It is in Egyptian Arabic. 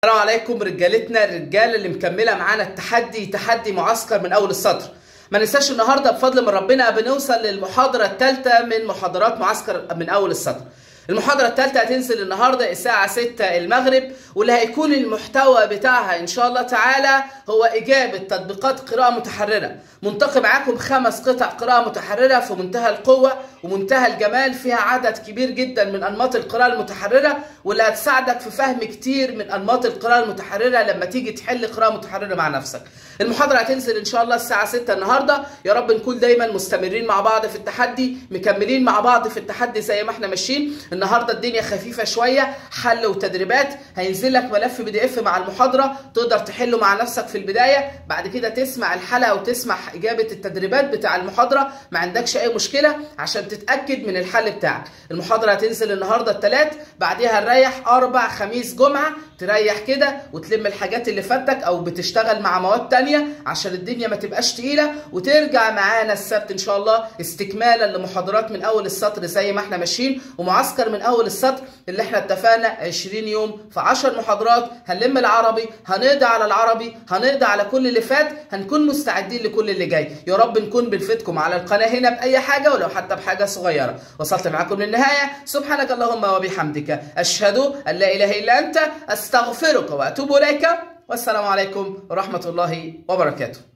السلام عليكم رجالتنا الرجاله اللي مكمله معانا التحدي تحدي معسكر من اول السطر ما ننساش النهارده بفضل من ربنا بنوصل للمحاضره الثالثه من محاضرات معسكر من اول السطر المحاضرة الثالثة هتنزل النهاردة الساعة 6 المغرب واللي هيكون المحتوى بتاعها إن شاء الله تعالى هو إجابة تطبيقات قراءة متحررة منتقي معاكم خمس قطع قراءة متحررة في منتهى القوة ومنتهى الجمال فيها عدد كبير جدا من أنماط القراءة المتحررة واللي هتساعدك في فهم كتير من أنماط القراءة المتحررة لما تيجي تحل قراءة متحررة مع نفسك المحاضرة هتنزل إن شاء الله الساعة 6 النهاردة يا رب نكون دايما مستمرين مع بعض في التحدي مكملين مع بعض في التحدي زي ما احنا ماشيين النهارده الدنيا خفيفه شويه حل وتدريبات هينزل لك ملف بي دي اف مع المحاضره تقدر تحله مع نفسك في البدايه بعد كده تسمع الحلقه وتسمع اجابه التدريبات بتاع المحاضره ما عندكش اي مشكله عشان تتاكد من الحل بتاعك المحاضره هتنزل النهارده الثلاث بعديها نريح اربع خميس جمعه تريح كده وتلم الحاجات اللي فاتك او بتشتغل مع مواد تانية عشان الدنيا ما تبقاش تقيله وترجع معانا السبت ان شاء الله استكمالا لمحاضرات من اول السطر زي ما احنا ماشيين ومعسكر من اول السطر اللي احنا اتفقنا 20 يوم في 10 محاضرات هنلم العربي هنقضي على العربي هنقضي على كل اللي فات هنكون مستعدين لكل اللي جاي يا رب نكون بنفيدكم على القناه هنا باي حاجه ولو حتى بحاجه صغيره وصلت معاكم للنهايه سبحانك اللهم وبحمدك اشهد ان لا اله الا انت استغفرك واتوب اليك والسلام عليكم ورحمه الله وبركاته